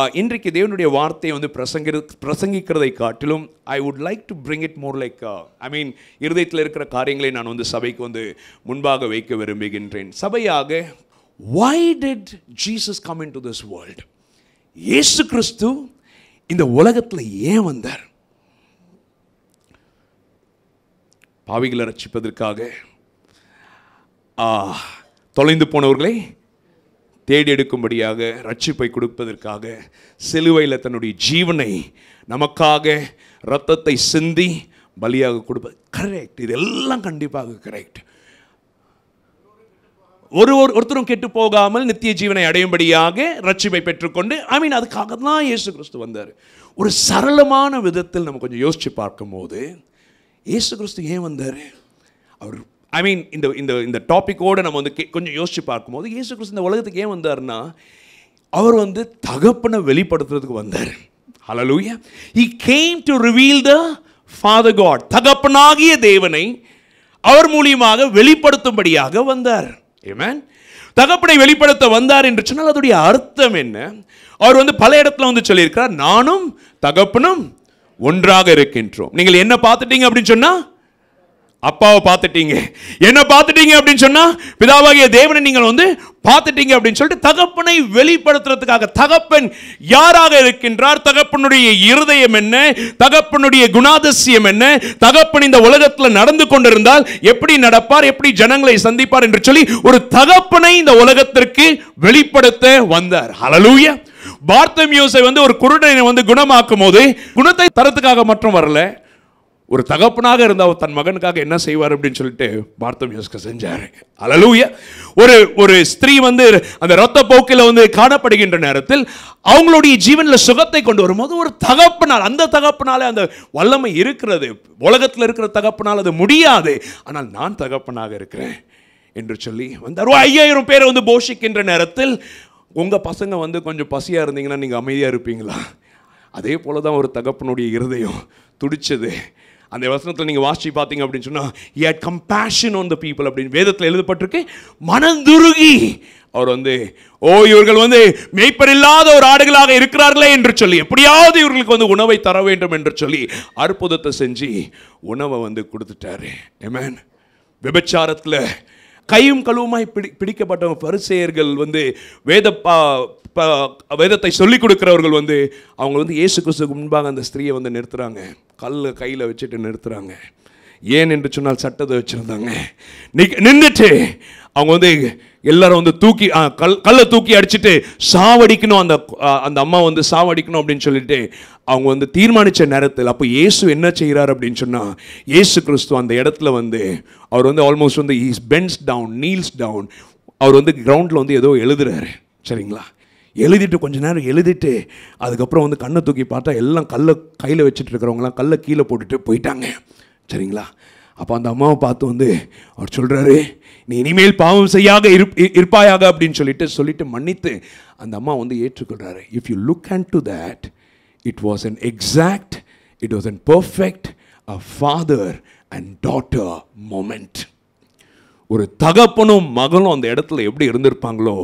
இன்றைக்கு தேவனுடைய வார்த்தையை வந்து பிரசங்கி பிரசங்கிக்கிறதை காட்டிலும் I would like to bring it more like I mean இருதயத்தில் இருக்கிற காரியங்களை நான் வந்து சபைக்கு வந்து முன்பாக வைக்க விரும்புகின்றேன் சபையாக why did Jesus come into this world இயேசு கிறிஸ்து இந்த உலகத்தில் ஏன் வந்தார் பாவிகளை ரட்சிப்பதற்காக ஆ, தொலைந்து போனவர்களை தேடி எடுக்கும்படியாக ரட்சிப்பை கொடுப்பதற்காக சிலுவையில் தன்னுடைய ஜீவனை நமக்காக இரத்தத்தை சிந்தி பலியாக கொடுப்பது கரெக்ட் இதெல்லாம் கண்டிப்பாக கரெக்ட் ஒரு ஒரு ஒருத்தரும் கெட்டு போகாமல் நித்திய ஜீவனை அடையும்படியாக ரட்சிப்பை பெற்றுக்கொண்டு ஐ மீன் அதுக்காக தான் இயேசு கிறிஸ்து வந்தார் ஒரு சரளமான விதத்தில் நம்ம கொஞ்சம் யோசிச்சு பார்க்கும்போது இயேசு கிறிஸ்து ஏன் வந்தார் அவர் ஐ மீன் இந்த இந்த இந்த டாப்பிக்கோடு நம்ம வந்து கே- கொஞ்சம் யோசிச்சு பார்க்கும்போது இயேசு கிறிஸ்து இந்த உலகத்துக்கு ஏன் வந்தார்னா அவர் வந்து தகப்பனை வெளிப்படுத்துறதுக்கு வந்தார் ஹalleluya he came to reveal the father god தகப்பனாகிய தேவனை அவர் மூலியமாக வெளிப்படுத்தும்படியாக வந்தார் Amen தகப்பனை வெளிப்படுத்த வந்தார் என்று சொன்னால் அதோடைய அர்த்தம் என்ன அவர் வந்து பல இடத்துல வந்து சொல்லியிருக்கிறார் நானும் தகப்பனும் ஒன்றாக இருக்கின்றோம் நீங்கள் என்ன பார்த்துட்டீங்க அப்படின்னு சொன்னா அப்பாவை பார்த்துட்டீங்க என்ன பார்த்துட்டீங்க அப்படின்னு சொன்னா பிதாவாகிய தேவனை நீங்கள் வந்து பார்த்துட்டீங்க அப்படின்னு சொல்லிட்டு தகப்பனை வெளிப்படுத்துறதுக்காக தகப்பன் யாராக இருக்கின்றார் தகப்பனுடைய இருதயம் என்ன தகப்பனுடைய குணாதிசயம் என்ன தகப்பன் இந்த உலகத்தில் நடந்து கொண்டிருந்தால் எப்படி நடப்பார் எப்படி ஜனங்களை சந்திப்பார் என்று சொல்லி ஒரு தகப்பனை இந்த உலகத்திற்கு வெளிப்படுத்த வந்தார் ஹalleluya பார்த்தமியோசை வந்து ஒரு குருடனை வந்து குணமாக்கும் போது குணத்தை தரத்துக்காக மட்டும் வரல ஒரு தகப்பனாக இருந்த அவர் தன் மகனுக்காக என்ன செய்வார் அப்படின்னு சொல்லிட்டு பார்த்தமியோஸ்க செஞ்சார் அலலூய ஒரு ஒரு ஸ்திரீ வந்து அந்த ரத்த போக்கில் வந்து காணப்படுகின்ற நேரத்தில் அவங்களுடைய ஜீவனில் சுகத்தை கொண்டு வரும்போது ஒரு தகப்பனால் அந்த தகப்பனால அந்த வல்லமை இருக்கிறது உலகத்தில் இருக்கிற தகப்பனால் அது முடியாது ஆனால் நான் தகப்பனாக இருக்கிறேன் என்று சொல்லி வந்தார் ஒரு ஐயாயிரம் பேரை வந்து போஷிக்கின்ற நேரத்தில் உங்கள் பசங்க வந்து கொஞ்சம் பசியாக இருந்தீங்கன்னா நீங்கள் அமைதியாக இருப்பீங்களா அதே போல தான் ஒரு தகப்பனுடைய இருதயம் துடிச்சது அந்த வசனத்தில் நீங்கள் வாசிச்சு பார்த்தீங்க அப்படின்னு சொன்னால் he had compassion on the people அப்படின்னு வேதத்தில் எழுதப்பட்டிருக்கு மனதுருகி அவர் வந்து ஓ இவர்கள் வந்து மேய்ப்பர் இல்லாத ஒரு ஆடுகளாக இருக்கிறார்களே என்று சொல்லி எப்படியாவது இவர்களுக்கு வந்து உணவை தர வேண்டும் என்று சொல்லி அற்புதத்தை செஞ்சு உணவை வந்து கொடுத்துட்டாரு ஏமேன் விபச்சாரத்தில் கையும் கழுவுமாய் பிடி பிடிக்கப்பட்ட பரிசெயர்கள் வந்து வேத பா ப- வேதத்தை சொல்லிக் கொடுக்கிறவர்கள் வந்து அவங்க வந்து இயேசு கிறிஸ்துக்கு முன்பாக அந்த ஸ்திரீயை வந்து நிறுத்துறாங்க கல்லை கையில் வச்சுட்டு நிறுத்துறாங்க ஏன் என்று சொன்னால் சட்டத்தை வச்சுருந்தாங்க நின்றுட்டு அவங்க வந்து எல்லாரும் வந்து தூக்கி ஆ, கல் கல்லை தூக்கி அடிச்சுட்டு சாவடிக்கணும் அந்த ஆ, அந்த அம்மா வந்து சாவடிக்கணும் அப்படின்னு சொல்லிட்டு அவங்க வந்து தீர்மானித்த நேரத்தில் அப்போ இயேசு என்ன செய்கிறார் அப்படின்னு சொன்னால் இயேசு கிறிஸ்து அந்த இடத்துல வந்து அவர் வந்து ஆல்மோஸ்ட் வந்து is bends down kneels down அவர் வந்து கிரவுண்டில் வந்து ஏதோ எழுதுறாரு சரிங்களா எழுதிட்டு கொஞ்ச நேரம் எழுதிட்டு அதுக்கப்புறம் வந்து கண்ணை தூக்கி பார்த்தா எல்லாம் கல்லை கையில் வச்சுட்டு இருக்கிறவங்களாம் கல்லை கீழே போட்டுட்டு போயிட்டாங்க சரிங்களா அப்போ அந்த அம்மாவை பார்த்து வந்து அவர் சொல்கிறாரு நீ இனிமேல் பாவம் செய்யாக இருப் இ- இருப்பாயாக அப்படின்னு சொல்லிட்டு சொல்லிட்டு மன்னித்து அந்த அம்மா வந்து ஏற்றுக்கொள்கிறாரு if you look and to that it was an exact it was an perfect a father and daughter moment ஒரு தகப்பனும் மகனும் அந்த இடத்துல எப்படி இருந்திருப்பாங்களோ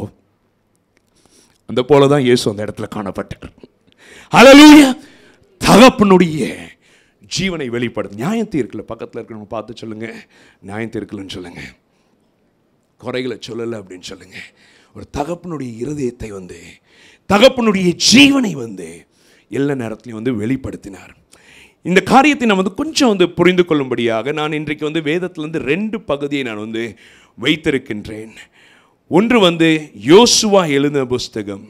அந்த போல தான் இயேசு அந்த இடத்துல காணப்பட்டார் ஹalleluya தகப்பனுடைய ஜீவனை வெளிப்படும் நியாயம் தீர்க்கல பக்கத்தில் இருக்கிறவங்க பார்த்து சொல்லுங்க நியாயம் தீர்க்கலன்னு சொல்லுங்க குறைகளை சொல்லலை அப்படின்னு சொல்லுங்க ஒரு தகப்பனுடைய இருதயத்தை வந்து தகப்பனுடைய ஜீவனை வந்து எல்லா நேரத்திலையும் வந்து வெளிப்படுத்தினார் இந்த காரியத்தை நான் வந்து கொஞ்சம் வந்து புரிந்து கொள்ளும்படியாக நான் இன்றைக்கு வந்து வேதத்திலிருந்து ரெண்டு பகுதியை நான் வந்து வைத்திருக்கின்றேன் ஒன்று வந்து யோசுவா எழுதின புஸ்தகம்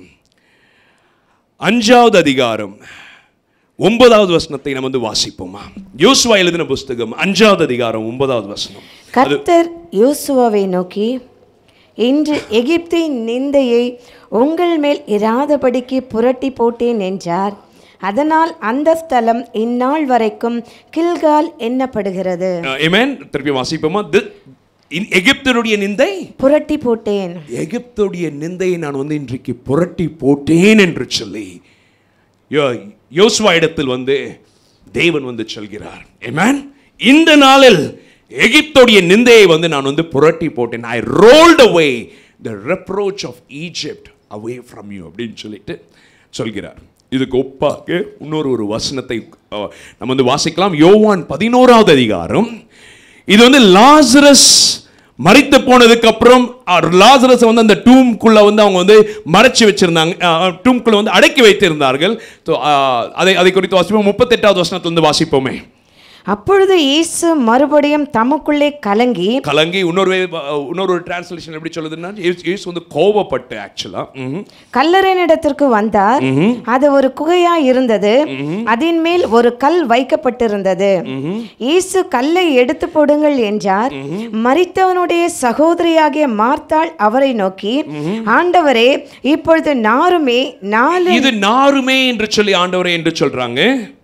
அஞ்சாவது அதிகாரம் ஒன்பதாவது வசனத்தை நம்ம வந்து வாசிப்போமா யோசுவா எழுதின புஸ்தகம் அஞ்சாவது அதிகாரம் ஒன்பதாவது வசனம் கர்த்தர் யோசுவாவை நோக்கி இன்று எகிப்தின் நிந்தையை உங்கள் மேல் இராதபடிக்கு புரட்டி போட்டேன் என்றார் அதனால் அந்த ஸ்தலம் இந்நாள் வரைக்கும் கில்கால் எண்ணப்படுகிறது ஏமேன் திருப்பி வாசிப்போமா தி- இன்- எகிப்தருடைய நிந்தை புரட்டி போட்டேன் எகிப்துடைய நிந்தையை நான் வந்து இன்றைக்கு புரட்டி போட்டேன் என்று சொல்லி யோ- யோசுவா இடத்தில் வந்து தேவன் வந்து சொல்கிறார் ஏமேன் இந்த நாளில் எகிப்துடைய நிந்தையை வந்து நான் வந்து புரட்டி போட்டேன் I rolled away the reproach of Egypt away from you அப்படின்னு சொல்லிட்டு சொல்கிறார் இதுக்கு ஒப்பாக இன்னொரு ஒரு வசனத்தை அஹ், நம்ம வந்து வாசிக்கலாம் யோவான் பதினோராவது அதிகாரம் இது வந்து லாசரஸ் மறித்து போனதுக்கு அப்புறம் லாசரஸ் வந்து அந்த டூம்குள்ள வந்து அவங்க வந்து மறைச்சு வச்சிருந்தாங்க டூம்குள்ள வந்து அடக்கி வைத்திருந்தார்கள் So, அஹ், அதை அதை குறித்து வாசிப்போம் முப்பத்தெட்டாவது வசனத்துல இருந்து வாசிப்போமே அப்பொழுது இயேசு மறுபடியும் தமக்குள்ளே கலங்கி கலங்கி இன்னொரு வே- இன்னொரு ஒரு டிரான்ஸ்லேஷன் எப்படி சொல்லுதுன்னா இயேசு இயேசு வந்து கோபப்பட்டு ஆக்சுவலா கல்லறையினிடத்திற்கு வந்தார் அது ஒரு குகையா இருந்தது அதன் மேல் ஒரு கல் வைக்கப்பட்டிருந்தது இயேசு கல்லை எடுத்து போடுங்கள் என்றார் மரித்தவனுடைய சகோதரியாகிய மார்த்தாள் அவரை நோக்கி ஆண்டவரே இப்பொழுது நாருமே நாலு இது நாருமே என்று சொல்லி ஆண்டவரே என்று சொல்றாங்க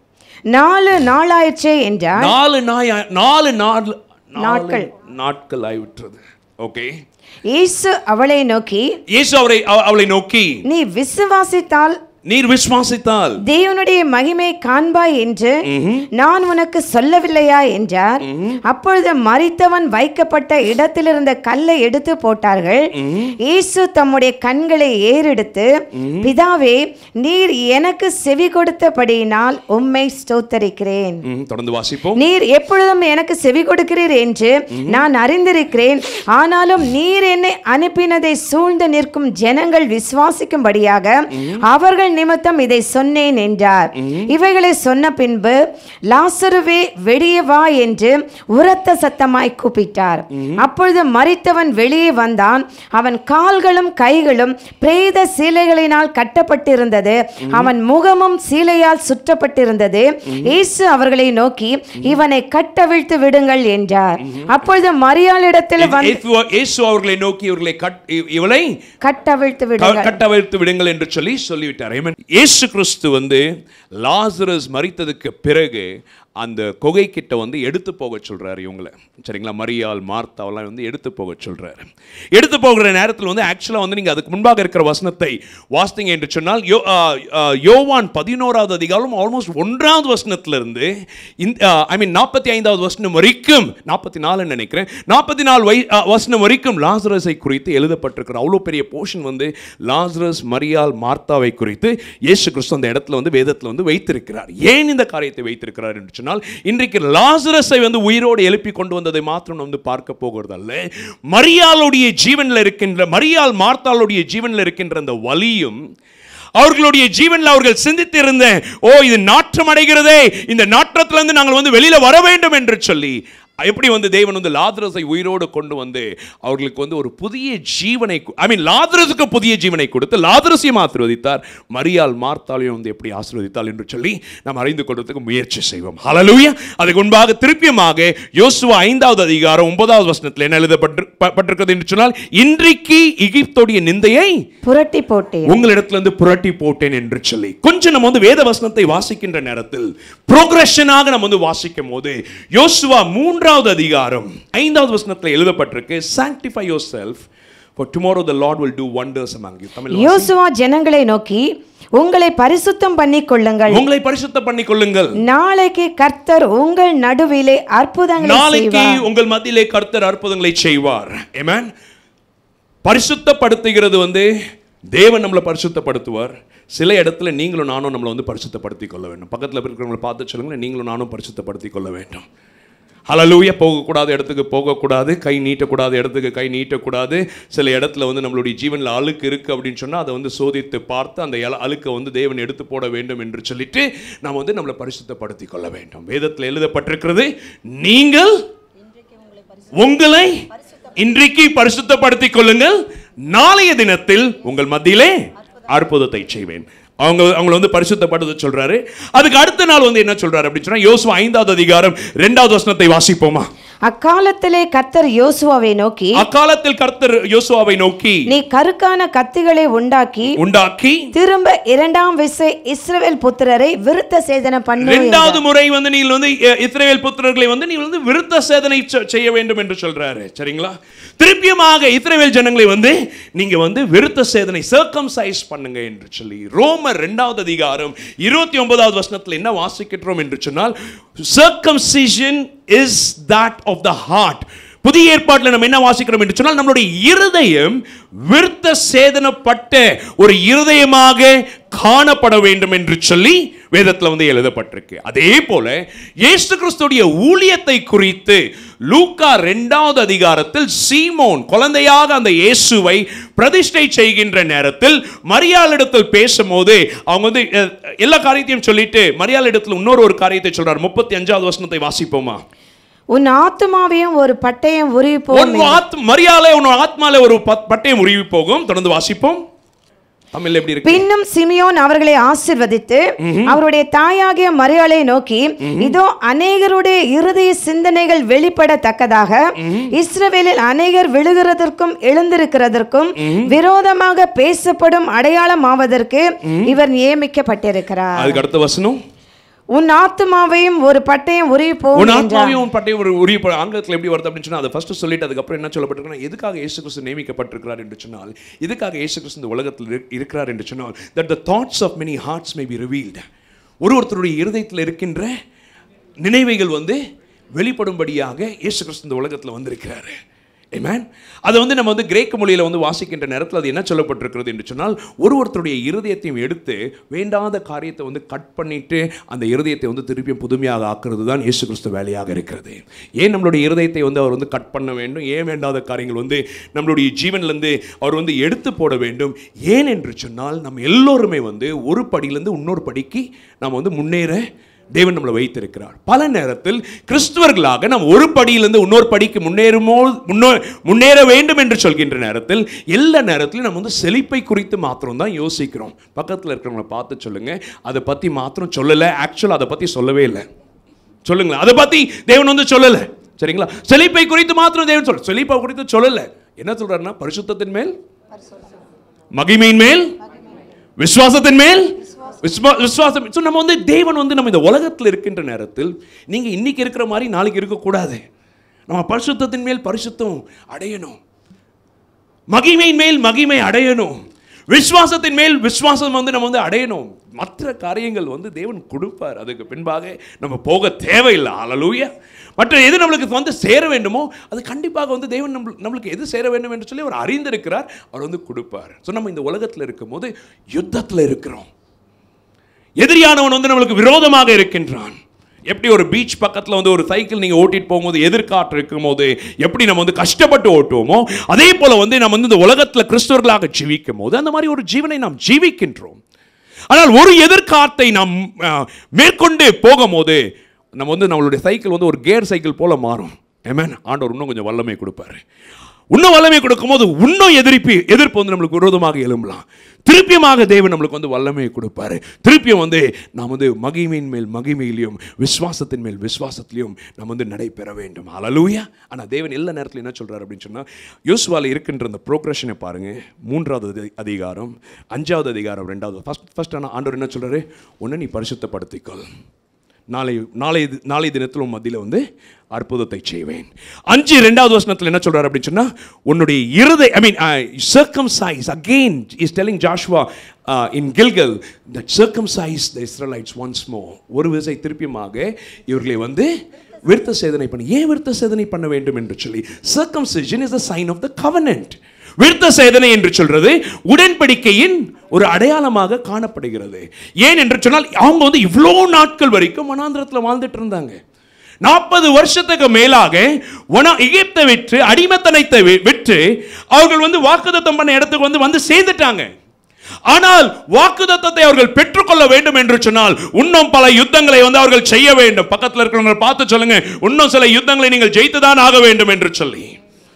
நாலு நாளாயிற்றே என்றார் நாலு நாய் நாலு நாள் நாட்கள். நாட்கள் ஆகிவிட்டது ஓகே இயேசு அவளை நோக்கி இயேசு அவரை அவ- அவளை நோக்கி நீ விசுவாசித்தால் நீர் விசுவாசித்தால் தேவனுடைய மகிமை காண்பாய் என்று நான் உனக்கு சொல்லவில்லையா என்றார் அப்பொழுது மரித்தவன் வைக்கப்பட்ட இடத்திலிருந்த கல்லை எடுத்து போட்டார்கள் இயேசு தம்முடைய கண்களை ஏறெடுத்து பிதாவே நீர் எனக்கு செவி கொடுத்தபடியினால் உம்மை ஸ்தோத்தரிக்கிறேன் ம், தொடர்ந்து வாசிப்போம் நீர் எப்பொழுதும் எனக்கு செவி கொடுக்கிறீர் என்று நான் அறிந்திருக்கிறேன் ஆனாலும் நீர் என்னை அனுப்பினதை சூழ்ந்து நிற்கும் ஜனங்கள் விசுவாசிக்கும்படியாக அவர்கள் நிமித்தம் இதை சொன்னேன் என்றார் இவைகளை சொன்ன பின்பு லாசருவே வெளியே வா என்று உரத்த சத்தமாய் கூப்பிட்டார் அப்பொழுது மரித்தவன் வெளியே வந்தான் அவன் கால்களும் கைகளும் பிரேத சீலைகளினால் கட்டப்பட்டிருந்தது அவன் முகமும் சீலையால் சுற்றப்பட்டிருந்தது இயேசு அவர்களை நோக்கி இவனை கட்டவிழ்த்து விடுங்கள் என்றார் அப்பொழுது மரியாளிடத்தில் வந்து இயேசு- இயேசு அவர்களை நோக்கி இவர்களை கட் இ- இவளை கட்டவிழ்த்து க- விடுங்கள் கட்டவிழ்த்து விடுங்கள் என்று சொல்லி சொல்லிவிட்டார் Amen. இயேசு கிறிஸ்து வந்து லாசரஸ் மரித்ததுக்கு பிறகு அந்த குகை கிட்ட வந்து எடுத்து போக சொல்றாரு இவங்கள சரிங்களா மரியாள் மார்த்தாவெல்லாம் வந்து எடுத்து போக சொல்றாரு எடுத்து போகிற நேரத்தில் வந்து ஆக்சுவலாக வந்து நீங்க அதுக்கு முன்பாக இருக்கிற வசனத்தை வாசித்தீங்க என்று சொன்னால் யோ ஆ, ஆ, யோவான் பதினோராவது அதிகாரம் ஆல்மோஸ்ட் ஒன்றாவது வசனத்திலிருந்து இந்த ஐ மீன் நாற்பத்தி ஐந்தாவது வசனம் வரைக்கும் நாற்பத்தி நாலுன்னு நினைக்கிறேன் நாற்பத்தி நாலு வை ஆ, வசனம் வரைக்கும் லாசரஸை குறித்து எழுதப்பட்டிருக்கிற அவ்வளோ பெரிய போர்ஷன் வந்து லாசரஸ் மரியாள் மார்த்தாவை குறித்து இயேசு கிறிஸ்து அந்த இடத்துல வந்து வேதத்தில் வந்து வைத்திருக்கிறார் ஏன் இந்த காரியத்தை வைத்திருக்கிறார் என்று சொன்னால் இன்றைக்கு லாசரஸை வந்து உயிரோடு எழுப்பி கொண்டு வந்ததை மாத்திரம் நம்ம வந்து பார்க்க போகிறதல்ல மரியாளுடைய ஜீவனில் இருக்கின்ற மரியாள் மார்த்தாளுடைய ஜீவனில் இருக்கின்ற அந்த வலியும் அவர்களுடைய ஜீவனில் அவர்கள் சிந்தித்திருந்த ஓ இது நாற்றம் அடைகிறதே இந்த நாற்றத்திலிருந்து நாங்கள் வந்து வெளியில வர வேண்டும் என்று சொல்லி எப்படி வந்து தேவன் வந்து லாத்ரஸை உயிரோடு கொண்டு வந்து அவர்களுக்கு வந்து ஒரு புதிய ஜீவனை ஐ மீன் லாத்ரஸுக்கு புதிய ஜீவனை கொடுத்து லாத்ரஸையும் ஆசீர்வதித்தார் மரியாள் மார்த்தாலையும் வந்து எப்படி ஆசீர்வதித்தாள் என்று சொல்லி நாம் அறிந்து கொள்வதற்கு முயற்சி செய்வோம் ஹalleluya அதுக்கு முன்பாக திருப்பியமாக யோசுவா ஐந்தாவது அதிகாரம் ஒன்பதாவது வசனத்தில் என்ன எழுதப்பட்டு ப- பட்டிருக்கிறது என்று சொன்னால் இன்றைக்கு எகிப்தோடைய நிந்தையை புரட்டி போட்டேன் உங்களிடத்துல இருந்து புரட்டி போட்டேன் என்று சொல்லி கொஞ்சம் நம்ம வந்து வேத வசனத்தை வாசிக்கின்ற நேரத்தில் ப்ரோக்ரஷனாக நம்ம வந்து வாசிக்கும் போது யோசுவா மூன்றாவது அதிகாரம் ஐந்தாவது வசனத்தில் எழுதப்பட்டிருக்கு sanctify yourself for tomorrow the lord will do wonders among you Tamil வாசி. யோசுவா ஜனங்களை நோக்கி உங்களை பரிசுத்தம் பண்ணிக் கொள்ளுங்கள் உங்களை பரிசுத்த பண்ணிக் கொள்ளுங்கள் நாளைக்கு கர்த்தர் உங்கள் நடுவிலே அற்புதங்களை நாளைக்கு செய்வார் உங்கள் மத்தியிலே கர்த்தர் அற்புதங்களை செய்வார் Amen. பரிசுத்தப்படுத்துகிறது வந்து தேவன் நம்மளை பரிசுத்தப்படுத்துவார் சில இடத்துல நீங்களும் நானும் நம்மளை வந்து பரிசுத்தப்படுத்திக் கொள்ள வேண்டும் பக்கத்தில் இருக்கிறவங்களை பார்த்து சொல்லுங்களேன் நீங்களும் நானும் பரிசுத்தப்படுத்திக் கொள்ள வேண்டும் ஹலலூயா போகக்கூடாத இடத்துக்கு போகக்கூடாது கை நீட்டக்கூடாத இடத்துக்கு கை நீட்டக்கூடாது சில இடத்துல வந்து நம்மளுடைய ஜீவனில் அழுக்கு இருக்குது அப்படின்னு சொன்னால் அதை வந்து சோதித்து பார்த்து அந்த இல- அழுக்கை வந்து தேவன் எடுத்து போட வேண்டும் என்று சொல்லிட்டு நாம் வந்து நம்மளை பரிசுத்தப்படுத்திக் கொள்ள வேண்டும் வேதத்தில் எழுதப்பட்டிருக்கிறது நீங்கள் உங்களை இன்றைக்கு பரிசுத்தப்படுத்திக் கொள்ளுங்கள் நாளைய தினத்தில் உங்கள் மத்தியிலே அற்புதத்தை செய்வேன் அவங்க அவங்கள வந்து பரிசுத்தப்படுத்த சொல்றாரு அதுக்கு அடுத்த நாள் வந்து என்ன சொல்றாரு அப்படின்னு சொன்னா யோசுவா ஐந்தாவது அதிகாரம் இரண்டாவது வசனத்தை வாசிப்போமா அக்காலத்திலே கர்த்தர் யோசுவாவை நோக்கி அக்காலத்தில் கர்த்தர் யோசுவாவை நோக்கி நீ கருக்கான கத்திகளை உண்டாக்கி உண்டாக்கி திரும்ப இரண்டாம் விசை இஸ்ரவேல் புத்திரரை விருத்த சேதனை பண்ணு இரண்டாவது முறை வந்து நீங்கள் வந்து அஹ், இஸ்ரவேல் புத்திரர்களை வந்து நீங்கள் வந்து விருத்த சேதனை செ- செய்ய வேண்டும் என்று சொல்றாரு சரிங்களா திருப்பியமாக இஸ்ரவேல் ஜனங்களை வந்து நீங்க வந்து விருத்த சேதனை சர்க்கம்சைஸ் பண்ணுங்க என்று சொல்லி ரோமர் இரண்டாவது அதிகாரம் இருபத்தி ஒன்பதாவது வசனத்தில் என்ன வாசிக்கிறோம் என்று சொன்னால் circumcision is that of the heart புதிய ஏற்பாட்டில் நம்ம என்ன வாசிக்கிறோம் என்று சொன்னால் நம்மளுடைய இருதயம் விருத்த சேதனப்பட்ட ஒரு இருதயமாக காணப்பட வேண்டும் என்று சொல்லி வேதத்தில் வந்து எழுதப்பட்டிருக்கு அதே போல இயேசு கிறிஸ்துடைய ஊழியத்தை குறித்து லூக்கா ரெண்டாவது அதிகாரத்தில் சீமோன் குழந்தையாக அந்த இயேசுவை பிரதிஷ்டை செய்கின்ற நேரத்தில் மரியாளிடத்தில் பேசும்போது அவங்க வந்து அஹ், எல்லா காரியத்தையும் சொல்லிட்டு மரியாளிடத்தில் இன்னொரு ஒரு காரியத்தை சொல்றார் முப்பத்தி அஞ்சாவது வசனத்தை வாசிப்போமா உன் ஆத்துமாவையும் ஒரு பட்டயம் உருவி போம் உன் ஆத்ம மரியாதை உன் ஆத்மால ஒரு பத்- பட்டயம் உருவி போகும் தொடர்ந்து வாசிப்போம் தமிழ்ல எப்படி இருக்கு பின்னும் சிமியோன் அவர்களை ஆசிர்வதித்து அவருடைய தாயாகிய மரியாளை நோக்கி இதோ அநேகருடைய இருதய சிந்தனைகள் வெளிப்படத்தக்கதாக இஸ்ரவேலில் அநேகர் விழுகிறதற்கும் எழுந்திருக்கிறதற்கும் விரோதமாக பேசப்படும் அடையாளம் ஆவதற்கு இவர் நியமிக்கப்பட்டிருக்கிறார் அதுக்கு அடுத்த வசனம் உன் ஆத்துமாவையும் ஒரு பட்டயம் உருவி போம் உன் என்றார் ஆத்மாவையும் உன் பட்டயம் ஒரு உரிய ப- ஆங்கிலத்தில் எப்படி வருது அப்படின்னு சொன்னா அதை ஃபர்ஸ்ட் சொல்லிட்டு அதுக்கப்புறம் என்ன சொல்லப்பட்டிருக்குன்னா எதுக்காக இயேசு கிறிஸ்து நியமிக்கப்பட்டிருக்கிறார் என்று சொன்னால் எதுக்காக இயேசு கிறிஸ்து இந்த உலகத்தில் இரு- இருக்கிறார் என்று சொன்னால் that the thoughts of many hearts may be revealed ஒரு ஒருத்தருடைய இருதயத்தில் இருக்கின்ற நினைவுகள் வந்து வெளிப்படும்படியாக இயேசு கிறிஸ்து இந்த உலகத்தில் வந்திருக்கிறாரு Amen. அதை வந்து நம்ம வந்து கிரேக்க மொழியில் வந்து வாசிக்கின்ற நேரத்தில் அது என்ன சொல்லப்பட்டிருக்கிறது என்று சொன்னால் ஒரு ஒருத்தருடைய இருதயத்தையும் எடுத்து வேண்டாத காரியத்தை வந்து கட் பண்ணிட்டு அந்த இருதயத்தை வந்து திருப்பியும் புதுமையாக ஆக்குறது தான் இயேசு கிறிஸ்து வேலையாக இருக்கிறது ஏன் நம்மளுடைய இருதயத்தை வந்து அவர் வந்து கட் பண்ண வேண்டும் ஏன் வேண்டாத காரியங்கள் வந்து நம்மளுடைய ஜீவன்லேருந்து அவர் வந்து எடுத்து போட வேண்டும் ஏன் என்று சொன்னால் நம்ம எல்லோருமே வந்து ஒரு படியிலேருந்து இன்னொரு படிக்கு நம்ம வந்து முன்னேற தேவன் நம்மளை வைத்திருக்கிறார் பல நேரத்தில் கிறிஸ்துவர்களாக நாம் ஒரு படியிலிருந்து இன்னொரு படிக்கு முன்னேறுமோ முன்னோ முன்னேற வேண்டும் என்று சொல்கின்ற நேரத்தில் எல்லா நேரத்திலும் நம்ம வந்து செழிப்பை குறித்து மாத்திரம் தான் யோசிக்கிறோம் பக்கத்தில் இருக்கிறவங்களை பார்த்து சொல்லுங்க அதை பற்றி மாத்திரம் சொல்லலை ஆக்சுவலாக அதை பற்றி சொல்லவே இல்லை சொல்லுங்களேன் அதை பற்றி தேவன் வந்து சொல்லலை சரிங்களா செழிப்பை குறித்து மாத்திரம் தேவன் சொல்ல செழிப்பை குறித்து சொல்லலை என்ன சொல்றாருன்னா பரிசுத்தத்தின் மேல் மகிமையின் மேல் விசுவாசத்தின் மேல் விஸ்வா- விசுவாசம் So, நம்ம வந்து தேவன் வந்து நம்ம இந்த உலகத்தில் இருக்கின்ற நேரத்தில் நீங்க இன்னைக்கு இருக்கிற மாதிரி நாளைக்கு இருக்கக்கூடாது நம்ம பரிசுத்தத்தின் மேல் பரிசுத்தம் அடையணும் மகிமையின் மேல் மகிமை அடையணும் விசுவாசத்தின் மேல் விசுவாசம் வந்து நம்ம வந்து அடையணும் மற்ற காரியங்கள் வந்து தேவன் கொடுப்பார் அதுக்கு பின்பாக நம்ம போக தேவையில்லை அலலூயா மற்ற எது நம்மளுக்கு வந்து சேர வேண்டுமோ அது கண்டிப்பாக வந்து தேவன் நம்ம நம்மளுக்கு எது சேர வேண்டும் என்று சொல்லி அவர் அறிந்திருக்கிறார் அவர் வந்து கொடுப்பார் ஸோ நம்ம இந்த உலகத்தில் இருக்கும்போது யுத்தத்தில் இருக்கிறோம் எதிரியானவன் வந்து நம்மளுக்கு விரோதமாக இருக்கின்றான் எப்படி ஒரு பீச் பக்கத்தில் வந்து ஒரு சைக்கிள் நீங்கள் ஓட்டிட்டு போகும்போது எதிர்காற்று இருக்கும்போது எப்படி நம்ம வந்து கஷ்டப்பட்டு ஓட்டுவோமோ அதே போல் வந்து நம்ம வந்து இந்த உலகத்தில் கிறிஸ்தவர்களாக ஜீவிக்கும் போது அந்த மாதிரி ஒரு ஜீவனை நாம் ஜீவிக்கின்றோம் ஆனால் ஒரு எதிர்காற்றை நாம் ஆ, மேற்கொண்டு போகும்போது நம்ம வந்து நம்மளுடைய சைக்கிள் வந்து ஒரு கேர் சைக்கிள் போல மாறும் ஏமேன் ஆண்டவர் இன்னும் கொஞ்சம் வல்லமை கொடுப்பாரு இன்னும் வல்லமை கொடுக்கும்போது இன்னும் எதிர்ப்பு எதிர்ப்பு வந்து நம்மளுக்கு விரோதமாக எழும்பலாம் திருப்பியமாக தேவன் நம்மளுக்கு வந்து வல்லமையை கொடுப்பாரு திருப்பியும் வந்து நாம் வந்து மகிமையின் மேல் மகிமையிலையும் விசுவாசத்தின் மேல் விசுவாசத்திலையும் நம்ம வந்து நடைபெற வேண்டும் அலலூயா ஆனால் தேவன் எல்லா நேரத்திலும் என்ன சொல்றாரு அப்படின்னு சொன்னால் யோசுவால இருக்கின்ற அந்த ப்ரோக்ரஷனை பாருங்க மூன்றாவது அதி- அதிகாரம் அஞ்சாவது அதிகாரம் ரெண்டாவது ஃபர்ஸ்ட் ஃபர்ஸ்ட் ஆனால் ஆண்டவர் என்ன சொல்றாரு ஒன்று நீ பரிசுத்தப்படுத்திக்கொள் நாளை நாளை நாளை தினத்தில் உன் மத்தியில் வந்து அற்புதத்தை செய்வேன் அஞ்சு ரெண்டாவது வசனத்தில் என்ன சொல்றாரு அப்படின்னு சொன்னா உன்னுடைய இருதை I mean circumcise again is telling Joshua in Gilgal that circumcise the Israelites once more ஒரு விசை திருப்பியமாக இவர்களை வந்து விருத்த சேதனை பண்ணி ஏன் விருத்த சேதனை பண்ண வேண்டும் என்று சொல்லி circumcision is the sign of the covenant விருத்த சேதனை என்று சொல்றது உடன்படிக்கையின் ஒரு அடையாளமாக காணப்படுகிறது ஏன் என்று சொன்னால் அவங்க வந்து இவ்வளோ நாட்கள் வரைக்கும் வனாந்திரத்தில் வாழ்ந்துட்டு இருந்தாங்க நாற்பது வருஷத்துக்கு மேலாக வன எகிப்தை விற்று அடிமத்தனத்தை வி- விற்று அவர்கள் வந்து வாக்குத்தத்தம் பண்ண இடத்துக்கு வந்து வந்து சேர்ந்துட்டாங்க ஆனால் வாக்குத்தத்தத்தை அவர்கள் பெற்றுக்கொள்ள வேண்டும் என்று சொன்னால் இன்னும் பல யுத்தங்களை வந்து அவர்கள் செய்ய வேண்டும் பக்கத்தில் இருக்கிறவங்க பார்த்து சொல்லுங்க இன்னும் சில யுத்தங்களை நீங்கள் ஜெயித்துதான் ஆக வேண்டும் என்று சொல்லி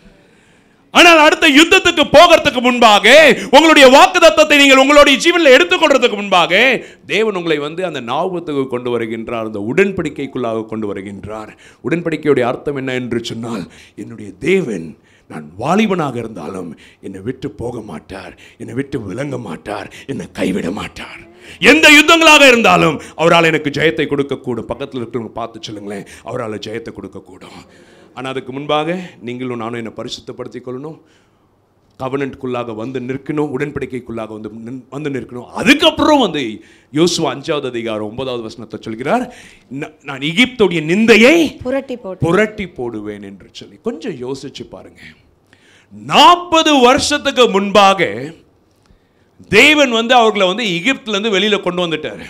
ஆனால் அடுத்த யுத்தத்துக்கு போகிறதுக்கு முன்பாக உங்களுடைய வாக்குத்தத்தத்தை நீங்கள் உங்களுடைய ஜீவனில் எடுத்துக்கொள்றதுக்கு முன்பாக தேவன் உங்களை வந்து அந்த ஞாபகத்துக்கு கொண்டு வருகின்றார் அந்த உடன்படிக்கைக்குள்ளாக கொண்டு வருகின்றார் உடன்படிக்கையுடைய அர்த்தம் என்ன என்று சொன்னால் என்னுடைய தேவன் நான் வாலிபனாக இருந்தாலும் என்னை விட்டு போக மாட்டார் என்னை விட்டு விளங்க மாட்டார் என்னை கைவிட மாட்டார் எந்த யுத்தங்களாக இருந்தாலும் அவரால் எனக்கு ஜெயத்தை கொடுக்கக்கூடும் பக்கத்தில் இருக்கிறவங்க பார்த்து சொல்லுங்களேன் அவரால் ஜெயத்தை கொடுக்கக்கூடும் ஆனால் அதுக்கு முன்பாக நீங்களும் நானும் என்னை பரிசுத்தப்படுத்திக் கொள்ளணும் கவனன்ட்குள்ளாக வந்து நிற்கணும் உடன்படிக்கைக்குள்ளாக வந்து நின்- வந்து நிற்கணும் அதுக்கப்புறம் வந்து யோசுவா அஞ்சாவது அதிகாரம் ஒன்பதாவது வசனத்தை சொல்கிறார் "ந- நான் எகிப்துடைய நிந்தையை புரட்டி போட்டு புரட்டி போடுவேன் என்று சொல்லி கொஞ்சம் யோசிச்சு பாருங்க நாற்பது வருஷத்துக்கு முன்பாக தேவன் வந்து அவர்களை வந்து எகிப்துல இருந்து வெளியில கொண்டு வந்துட்டாரு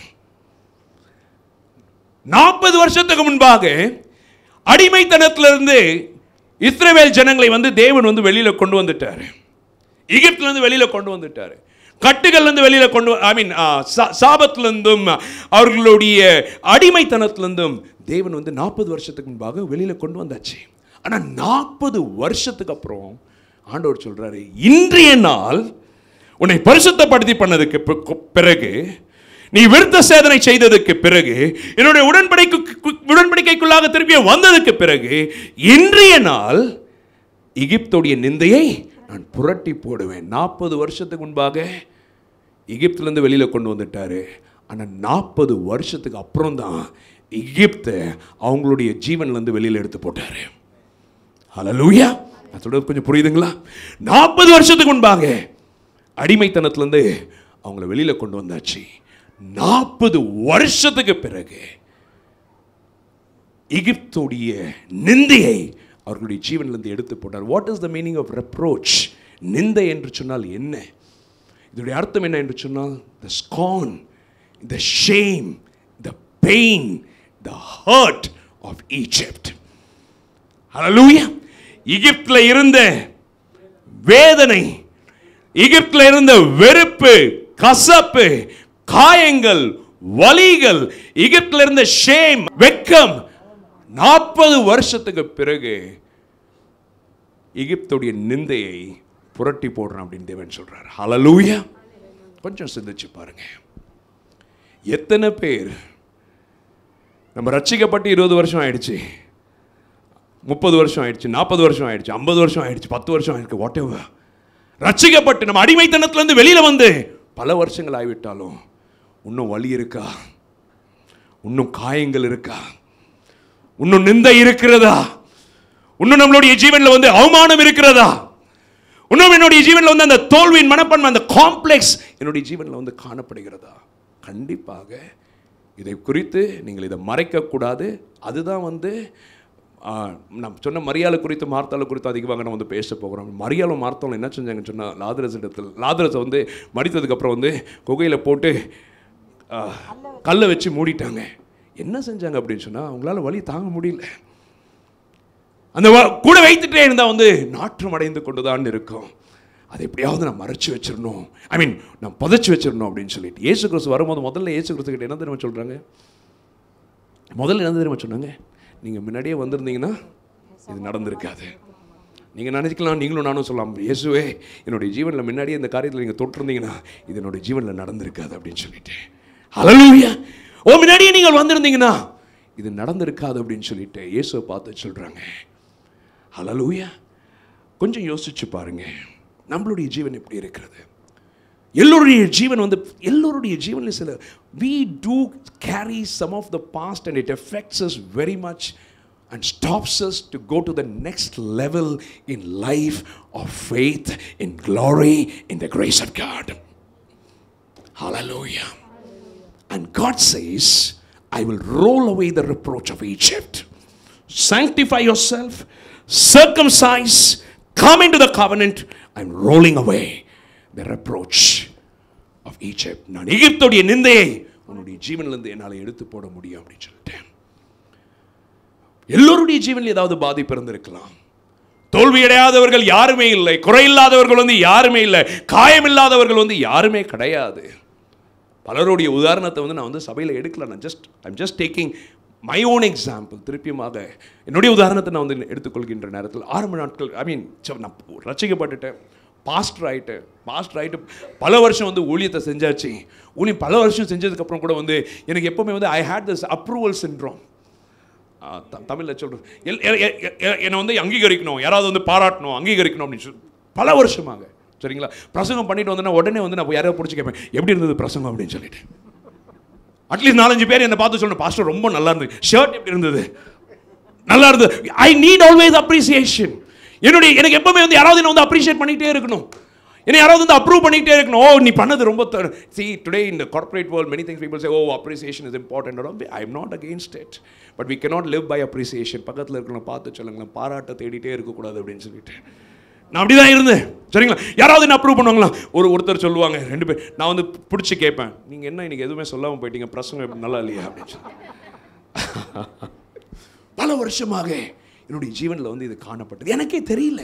நாற்பது வருஷத்துக்கு முன்பாக அடிமைத்தனத்திலிருந்து இஸ்ரவேல் ஜனங்களை வந்து தேவன் வந்து வெளியில கொண்டு வந்துட்டாரு எகிப்துல இருந்து வெளியில கொண்டு வந்துட்டாரு கட்டுகள்ல இருந்து வெளியில கொண்டு ஐ மீன் சாபத்திலிருந்தும் அவர்களுடைய அடிமைத்தனத்திலிருந்தும் தேவன் வந்து நாற்பது வருஷத்துக்கு முன்பாக வெளியில கொண்டு வந்தாச்சு ஆனா நாற்பது வருஷத்துக்கு அப்புறம் ஆண்டவர் சொல்றாரு இன்றைய நாள் உன்னை பரிசுத்தப்படுத்தி பண்ணதுக்கு பி- பிறகு நீ விருத்த சேதனை செய்ததுக்கு பிறகு என்னுடைய உடன்படிக்கை உடன்படிக்கைக்குள்ளாக திருப்பி வந்ததுக்கு பிறகு இன்றைய நாள் எகிப்துடைய நிந்தையை நான் புரட்டி போடுவேன் நாற்பது வருஷத்துக்கு முன்பாக எகிப்துலேருந்து வெளியில் கொண்டு வந்துட்டாரு ஆனால் நாற்பது வருஷத்துக்கு அப்புறம் தான் எகிப்தை அவங்களுடைய ஜீவன்லேருந்து வெளியில் எடுத்து போட்டாரு ஹalleluya நான் சொல்றது கொஞ்சம் புரியுதுங்களா நாற்பது வருஷத்துக்கு முன்பாக அடிமைத்தனத்திலேருந்து அவங்கள வெளியில் கொண்டு வந்தாச்சு நாற்பது வருஷத்துக்கு பிறகு எகிப்துடைய நிந்தையை அவர்களுடைய ஜீவனிலிருந்து எடுத்து போட்டார் what is the meaning of reproach நிந்தை என்று சொன்னால் என்ன இதனுடைய அர்த்தம் என்ன என்று சொன்னால் the scorn the shame the pain the hurt of Egypt hallelujah எகிப்தில் இருந்த வேதனை எகிப்தில் இருந்த வெறுப்பு கசப்பு காயங்கள் வலிகள் எகிப்தில் இருந்த ஷேம் வெக்கம் நாற்பது வருஷத்துக்கு பிறகு எகிப்துடைய நிந்தையை புரட்டி போடுறான் அப்படின்னு தேவன் சொல்றார் ஹalleluya கொஞ்சம் சிந்திச்சு பாருங்க எத்தனை பேர் நம்ம ரட்சிக்கப்பட்டு இருபது வருஷம் ஆயிடுச்சு முப்பது வருஷம் ஆயிடுச்சு நாற்பது வருஷம் ஆயிடுச்சு ஐம்பது வருஷம் ஆயிடுச்சு பத்து வருஷம் ஆயிருக்கு வாட் எவர் ரட்சிக்கப்பட்டு நம்ம அடிமைத்தனத்திலேருந்து வெளியில வந்து பல வருஷங்கள் ஆகிவிட்டாலும் இன்னும் வலி இருக்கா இன்னும் காயங்கள் இருக்கா இன்னும் நிந்தை இருக்கிறதா இன்னும் நம்மளுடைய ஜீவன்ல வந்து அவமானம் இருக்கிறதா இன்னும் என்னுடைய ஜீவன்ல வந்து அந்த தோல்வியின் மனப்பான்மை அந்த காம்ப்ளெக்ஸ் என்னுடைய ஜீவன்ல வந்து காணப்படுகிறதா கண்டிப்பாக இதை குறித்து நீங்கள் இதை மறைக்கக்கூடாது அதுதான் வந்து ஆ, நான் சொன்ன மரியாதை குறித்து மார்த்தாளை குறித்து அதிகமாக நம்ம வந்து பேச போகிறோம் மரியாளும் மார்த்தாலும் என்ன செஞ்சாங்கன்னு சொன்னால் லாதரஸ் இடத்தில் லாதரஸை வந்து மடித்ததுக்கப்புறம் வந்து குகையில் போட்டு ஆ, கல்லை வச்சு மூடிட்டாங்க என்ன செஞ்சாங்க அப்படின்னு சொன்னால் அவங்களால வலி தாங்க முடியல அந்த வ- கூட வைத்துட்டே இருந்தால் வந்து நாற்றம் அடைந்து கொண்டு தான் இருக்கும் அதை எப்படியாவது நான் மறைச்சு வச்சிடணும் ஐ மீன் நான் புதைச்சி வச்சிடணும் அப்படின்னு சொல்லிட்டு இயேசு கிறிஸ்து வரும்போது முதல்ல இயேசு கிறிஸ்து கிட்ட என்ன தெரியுமா சொல்கிறாங்க முதல்ல என்ன தெரியுமா சொன்னாங்க நீங்கள் முன்னாடியே வந்திருந்தீங்கன்னா இது நடந்திருக்காது நீங்கள் நினைக்கலாம் நீங்களும் நானும் சொல்லலாம் இயேசுவே என்னுடைய ஜீவனில் முன்னாடியே இந்த காரியத்தில் நீங்கள் தொட்டிருந்தீங்கன்னா இது என்னுடைய ஜீவனில் நடந்திருக்காது அப்படின்னு சொல்லிட்டு ஹalleluya ஓ முன்னாடியே நீங்கள் வந்திருந்தீங்கன்னா இது நடந்திருக்காது அப்படின்னு சொல்லிட்டு இயேசுவை பார்த்து சொல்கிறாங்க ஹalleluya கொஞ்சம் யோசிச்சு பாருங்க நம்மளுடைய ஜீவன் எப்படி இருக்கிறது எல்லோருடைய ஜீவன் வந்து எல்லோருடைய ஜீவனில் சில we do carry some of the past and it affects us very much and stops us to go to the next level in life of faith in glory in the grace of God hallelujah and God says I will roll away the reproach of Egypt sanctify yourself circumcise come into the covenant I'm rolling away the reproach of Egypt நான் எகிப்துடைய நிந்தையை உன்னுடைய ஜீவனிலிருந்து என்னால் எடுத்து போட முடியும் அப்படின்னு சொல்லிட்டேன் எல்லோருடைய ஜீவனில் ஏதாவது பாதிப்பு இருந்திருக்கலாம் தோல்வி அடையாதவர்கள் யாருமே இல்லை குறையில்லாதவர்கள் வந்து யாருமே இல்லை காயமில்லாதவர்கள் வந்து யாருமே கிடையாது பலருடைய உதாரணத்தை வந்து நான் வந்து சபையில் எடுக்கல நான் just I'm just taking my own example திருப்பியுமாக என்னுடைய உதாரணத்தை நான் வந்து எடுத்துக்கொள்கின்ற நேரத்தில் ஆரம்ப நாட்கள் ஐ மீன் நான் ரசிக்கப்பட்டுட்டேன் பாஸ்டர் ஆகிட்டேன் பாஸ்டர் ஆகிட்டு பல வருஷம் வந்து ஊழியத்தை செஞ்சாச்சு ஊழியம் பல வருஷம் செஞ்சதுக்கப்புறம் கூட வந்து எனக்கு எப்போவுமே வந்து I hate this approval syndrome தமிழில் சொல்கிறேன் எல் எ- எ- எ- என்னை வந்து அங்கீகரிக்கணும் யாராவது வந்து பாராட்டணும் அங்கீகரிக்கணும் அப்படின்னு சொல்லி பல வருஷமாக சரிங்களா பிரசங்கம் பண்ணிட்டு வந்தேன்னா உடனே வந்து நான் போய் யாரையாவது பிடிச்சி கேட்பேன் எப்படி இருந்தது பிரசங்கம் அப்படின்னு சொல்லிட்டு அட்லீஸ்ட் நாலஞ்சு பேர் என்னை பார்த்து சொல்லணும் பாஸ்டர் ரொம்ப நல்லா இருந்தது ஷர்ட் எப்படி இருந்தது நல்லா இருந்தது ஐ நீட் ஆல்வேஸ் அப்ரிசியேஷன் என்னுடைய எனக்கு எப்பவுமே வந்து யாராவது என்ன வந்து அப்ரிஷியேட் பண்ணிகிட்டே இருக்கணும் என்னை யாராவது வந்து அப்ரூவ் பண்ணிக்கிட்டே இருக்கணும் ஓ நீ பண்ணது ரொம்ப சி டுடே இந்த corporate world many things people say oh appreciation is important I am not against it but we cannot live by appreciation பக்கத்தில் இருக்கிறவங்க பார்த்து சொல்லுங்களேன் பாராட்ட தேடிட்டே இருக்கக்கூடாது அப்படின்னு சொல்லிட்டு நான் அப்படி தான் இருந்தேன் சரிங்களா யாராவது என்ன அப்ரூவ் பண்ணுவாங்களா ஒரு ஒருத்தர் சொல்லுவாங்க ரெண்டு பேர் நான் வந்து பிடிச்சி கேட்பேன் நீங்கள் என்ன இன்னைக்கு எதுவுமே சொல்லாமல் போயிட்டீங்க பிரசங்கம் இப்படி நல்லா இல்லையா அப்படின்னு சொல்லி பல வருஷமாக என்னுடைய ஜீவனில் வந்து இது காணப்பட்டது எனக்கே தெரியல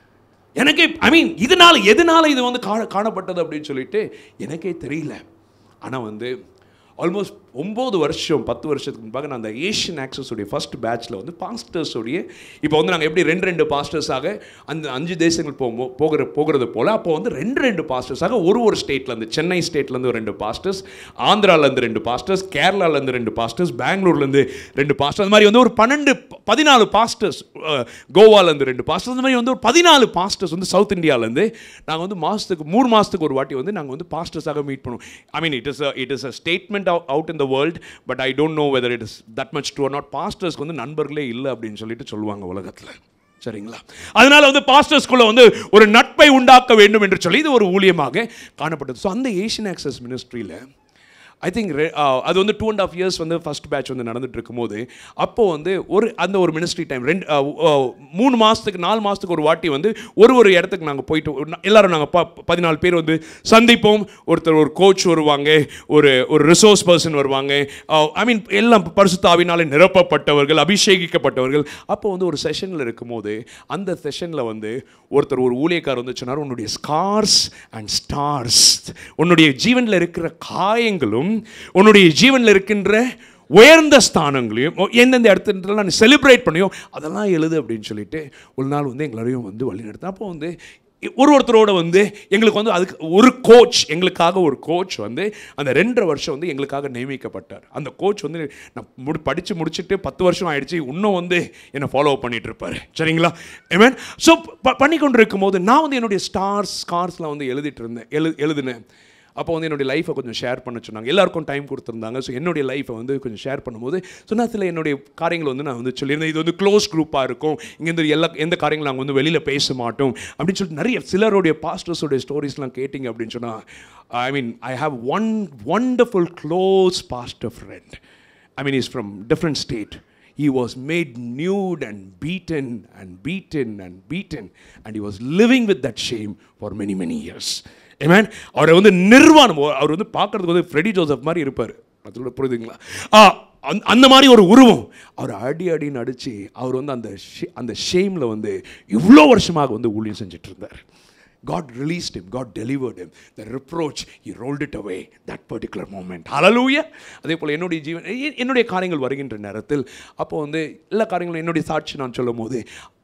எனக்கே ஐ மீன் இதனால எதனால இது வந்து காண காணப்பட்டது அப்படின்னு சொல்லிட்டு எனக்கே தெரியல ஆனால் வந்து ஆல்மோஸ்ட் ஒம்பது வருஷம் பத்து வருஷத்துக்கு முன்பாக நான் அந்த ஏஷியன் ஆக்சஸ் உடைய ஃபர்ஸ்ட் பேட்ச்சில் வந்து பாஸ்டர்ஸ் உடைய இப்போ வந்து நாங்கள் எப்படி ரெண்டு ரெண்டு பாஸ்டர்ஸாக அந்த அஞ்சு தேசங்கள் போகும் போகிற போகிறது போல் அப்போ வந்து ரெண்டு ரெண்டு பாஸ்டர்ஸாக ஒரு ஒரு ஸ்டேட்லேருந்து சென்னை ஸ்டேட்லேருந்து ரெண்டு பாஸ்டர்ஸ் ஆந்திராலேருந்து ரெண்டு பாஸ்டர்ஸ் கேரளாலேருந்து ரெண்டு பாஸ்டர்ஸ் பெங்களூர்லேருந்து ரெண்டு பாஸ்டர்ஸ் அந்த மாதிரி வந்து ஒரு பன்னெண்டு பதினாலு பாஸ்டர்ஸ் கோவாலேருந்து ரெண்டு பாஸ்டர்ஸ் அந்த மாதிரி வந்து ஒரு பதினாலு பாஸ்டர்ஸ் வந்து சவுத் இந்தியாவிலேருந்து நாங்கள் வந்து மாதத்துக்கு மூணு மாதத்துக்கு ஒரு வாட்டி வந்து நாங்கள் வந்து பாஸ்டர்ஸாக மீட் பண்ணுவோம் I mean it is it is a statement out in the world but I don't know whether it is that much to not பாஸ்டர்ஸ்க்கு வந்து நண்பர்களே இல்லை அப்படின்னு சொல்லிட்டு சொல்லுவாங்க உலகத்தில் சரிங்களா அதனால வந்து பாஸ்டர்ஸ்குள்ள வந்து ஒரு நட்பை உண்டாக்க வேண்டும் என்று சொல்லி இது ஒரு ஊழியமாக காணப்பட்டது ஸோ அந்த ஏஷியன் ஆக்சஸ் மினிஸ்ட்ரியில் ஐ திங்க் அது வந்து டூ அண்ட் ஆஃப் இயர்ஸ் வந்து ஃபர்ஸ்ட் பேட்ச் வந்து நடந்துட்டு இருக்கும்போது அப்போ வந்து ஒரு அந்த ஒரு மினிஸ்ட்ரி டைம் ரெண்டு uh, uh, மூணு மாதத்துக்கு நாலு மாதத்துக்கு ஒரு வாட்டி வந்து ஒரு ஒரு இடத்துக்கு நாங்கள் போயிட்டு ஒரு நா- எல்லாரும் நாங்கள் ப பதினாலு பேர் வந்து சந்திப்போம் ஒருத்தர் ஒரு கோச் வருவாங்க ஒரு ஒரு ரிசோர்ஸ் பர்சன் வருவாங்க ஐ மீன் எல்லாம் பரிசுத்தாவினாலே நிரப்பப்பட்டவர்கள் அபிஷேகிக்கப்பட்டவர்கள் அப்போ வந்து ஒரு செஷனில் இருக்கும்போது அந்த செஷனில் வந்து ஒருத்தர் ஒரு ஊழியக்காரர் வந்து சொன்னார் உன்னுடைய ஸ்கார்ஸ் அண்ட் ஸ்டார்ஸ் உன்னுடைய ஜீவனில் இருக்கிற காயங்களும் உன்னுடைய ஜீவனில் இருக்கின்ற உயர்ந்த ஸ்தானங்களையும் ஓ, எந்தெந்த இடத்துல நீ செலிப்ரேட் பண்ணியோ அதெல்லாம் எழுது அப்படின்னு சொல்லிட்டு ஒரு நாள் வந்து எங்களையும் வந்து வழிநடத்த அப்போ வந்து ஒரு ஒருத்தரோட வந்து எங்களுக்கு வந்து அதுக்கு ஒரு கோச் எங்களுக்காக ஒரு கோச் வந்து அந்த ரெண்டரை வருஷம் வந்து எங்களுக்காக நியமிக்கப்பட்டார் அந்த கோச் வந்து நான் முடி படித்து முடிச்சுட்டு பத்து வருஷம் ஆயிடுச்சு இன்னும் வந்து என்னை ஃபாலோ பண்ணிட்டு இருப்பார் சரிங்களா ஏமேன் ஸோ பண்ணி கொண்டு இருக்கும்போது நான் வந்து என்னுடைய ஸ்டார்ஸ் ஸ்கார்ஸ்லாம் வந்து எழுதிட்டு இருந்தேன் எழு எழுதினேன் அப்போ வந்து என்னுடைய லைஃப்பை கொஞ்சம் ஷேர் பண்ண சொன்னாங்க எல்லாருக்கும் டைம் கொடுத்துருந்தாங்க ஸோ என்னுடைய லைஃப்பை வந்து கொஞ்சம் ஷேர் பண்ணும்போது ஸோ நான் சில என்னுடைய காரியங்கள் வந்து நான் வந்து சொல்லியிருந்தேன் இது வந்து க்ளோஸ் குரூப்பாக இருக்கும் இங்கேருந்து எல்லா எந்த காரியங்களும் நாங்கள் வந்து வெளியில் பேச மாட்டோம் அப்படின்னு சொல்லிட்டு நிறைய சிலருடைய பாஸ்டர்ஸோடைய ஸ்டோரிஸ்லாம் கேட்டிங்க அப்படின்னு சொன்னால் I mean I have one wonderful close pastor friend I mean, he's from different state. He was made nude and beaten and beaten and beaten, and he was living with that shame for many, many years. Amen. அவரை வந்து நிர்வாணம் அவர் வந்து பார்க்கறதுக்கு வந்து Freddy Joseph மாதிரி இருப்பார் அது கூட புரியுதுங்களா ஆ, அந்த- அந்த மாதிரி ஒரு உருவம் அவர் அடி அடின்னு அடிச்சு அவர் வந்து அந்த ஷே- அந்த ஷேமில் வந்து இவ்வளோ வருஷமாக வந்து ஊழியம் செஞ்சுட்டு இருந்தார் God released him. God delivered him. The reproach, he rolled it away that particular moment. Hallelujah. அதே போல் என்னுடைய ஜீவன் எ- என்னுடைய காரியங்கள் வருகின்ற நேரத்தில் அப்போ வந்து எல்லா காரியங்களும் என்னுடைய சாட்சி நான் சொல்லும் போது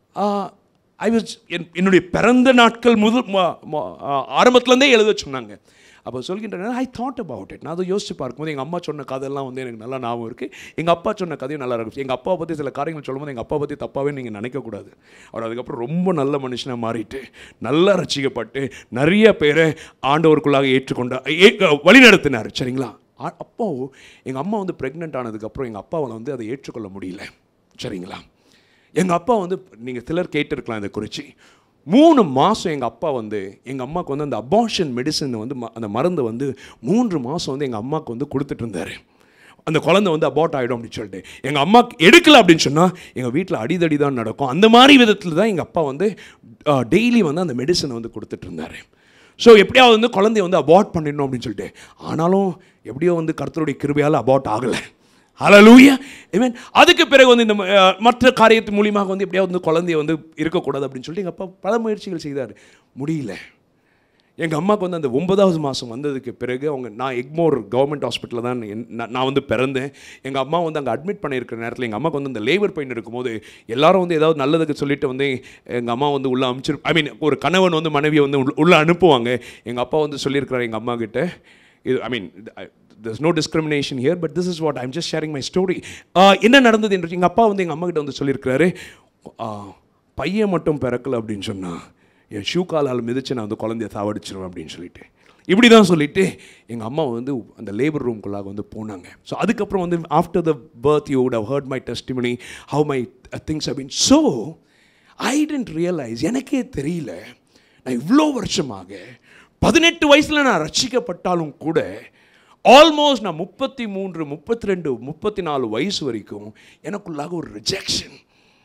ஐ வாஸ் என்னுடைய பிறந்த நாட்கள் முதல் ஆரம்பத்துலேருந்தே எழுத சொன்னாங்க அப்போ சொல்கின்ற ஐ தாட் அபவுட் இட் நான் அதை யோசிச்சு பார்க்கும்போது எங்கள் அம்மா சொன்ன கதையெல்லாம் வந்து எனக்கு நல்லா ஞாபகம் இருக்குது எங்கள் அப்பா சொன்ன கதையும் நல்லா இருக்கும் எங்கள் அப்பாவை பற்றி சில காரியங்கள் சொல்லும்போது எங்கள் அப்பா பற்றி தப்பாகவே நீங்கள் நினைக்கக்கூடாது அவர் அதுக்கப்புறம் ரொம்ப நல்ல மனுஷனாக மாறிட்டு நல்லா ரசிக்கப்பட்டு நிறைய பேரை ஆண்டவருக்குள்ளாக ஏற்றுக்கொண்ட ஏ- வழிநடத்தினார் சரிங்களா ஆ- அப்போ எங்கள் அம்மா வந்து ப்ரெக்னென்ட் ஆனதுக்கப்புறம் எங்கள் அப்பாவை வந்து அதை ஏற்றுக்கொள்ள முடியல சரிங்களா எங்கள் அப்பா வந்து நீங்கள் சிலர் கேட்டிருக்கலாம் இதை குறித்து மூணு மாதம் எங்கள் அப்பா வந்து எங்கள் அம்மாவுக்கு வந்து அந்த அபார்ஷன் மெடிசன் வந்து ம- அந்த மருந்தை வந்து மூன்று மாதம் வந்து எங்கள் அம்மாவுக்கு வந்து கொடுத்துட்டு இருந்தார் அந்த குழந்தை வந்து அபார்ட் ஆகிடும் அப்படின்னு சொல்லிட்டு எங்கள் அம்மா எடுக்கல அப்படின்னு சொன்னால் எங்கள் வீட்டில் அடிதடி தான் நடக்கும் அந்த மாதிரி விதத்தில் தான் எங்கள் அப்பா வந்து டெய்லி வந்து அந்த மெடிசனை வந்து கொடுத்துட்டு இருந்தார் ஸோ எப்படியாவது வந்து குழந்தைய வந்து அபார்ட் பண்ணிடணும் அப்படின்னு சொல்லிட்டு ஆனாலும் எப்படியோ வந்து கர்த்தருடைய கிருபையால் அபார்ட் ஆகலை ஹalleluya amen அதுக்கு பிறகு வந்து இந்த ம- அஹ், மற்ற காரியத்து மூலியமாக வந்து எப்படியாவது வந்து குழந்தைய வந்து இருக்கக்கூடாது அப்படின்னு சொல்லிட்டு எங்கள் அப்பா பல முயற்சிகள் செய்தார் முடியல எங்கள் அம்மாவுக்கு வந்து அந்த ஒன்பதாவது மாதம் வந்ததுக்கு பிறகு அவங்க நான் எக்மோர் கவர்மெண்ட் ஹாஸ்பிட்டலில் தான் என்- நான் நான் வந்து பிறந்தேன் எங்கள் அம்மா வந்து அங்கே அட்மிட் பண்ணியிருக்கிற நேரத்தில் எங்கள் அம்மாவுக்கு வந்து அந்த லேபர் பெயின் இருக்கும்போது எல்லாரும் வந்து ஏதாவது நல்லதுக்கு சொல்லிட்டு வந்து எங்கள் அம்மா வந்து உள்ளே அனுப்பிச்சிரு ஐ மீன் ஒரு கணவன் வந்து மனைவியை வந்து உள்ள- உள்ளே அனுப்புவாங்க எங்கள் அப்பா வந்து சொல்லியிருக்கிறார் எங்கள் அம்மா கிட்ட இது ஐ மீன் there's no discrimination here but this is what i'm just sharing my story ஆஹ் என்ன நடந்தது என்று எங்கள் அப்பா வந்து எங்கள் அம்மா கிட்ட வந்து சொல்லியிருக்கிறாரு ஆஹ் பையன் மட்டும் பிறக்கல அப்படின்னு சொன்னா என் ஷூ காலால் மிதிச்சு நான் வந்து குழந்தைய சாவடிச்சிருவேன் அப்படின்னு சொல்லிட்டு இப்படி தான் சொல்லிட்டு எங்கள் அம்மா வந்து அந்த லேபர் ரூம்குள்ளாக வந்து போனாங்க ஸோ அதுக்கப்புறம் வந்து after the birth you would have heard my testimony how my uh, things have been so I didn't realise எனக்கே தெரியல நான் இவ்வளோ வருஷமாக பதினெட்டு வயசில் நான் ரட்சிக்கப்பட்டாலும் கூட ஆல்மோஸ்ட் நான் முப்பத்தி மூன்று முப்பத்தி ரெண்டு முப்பத்தி நாலு வயசு வரைக்கும் எனக்குள்ளாக ஒரு ரிஜெக்ஷன்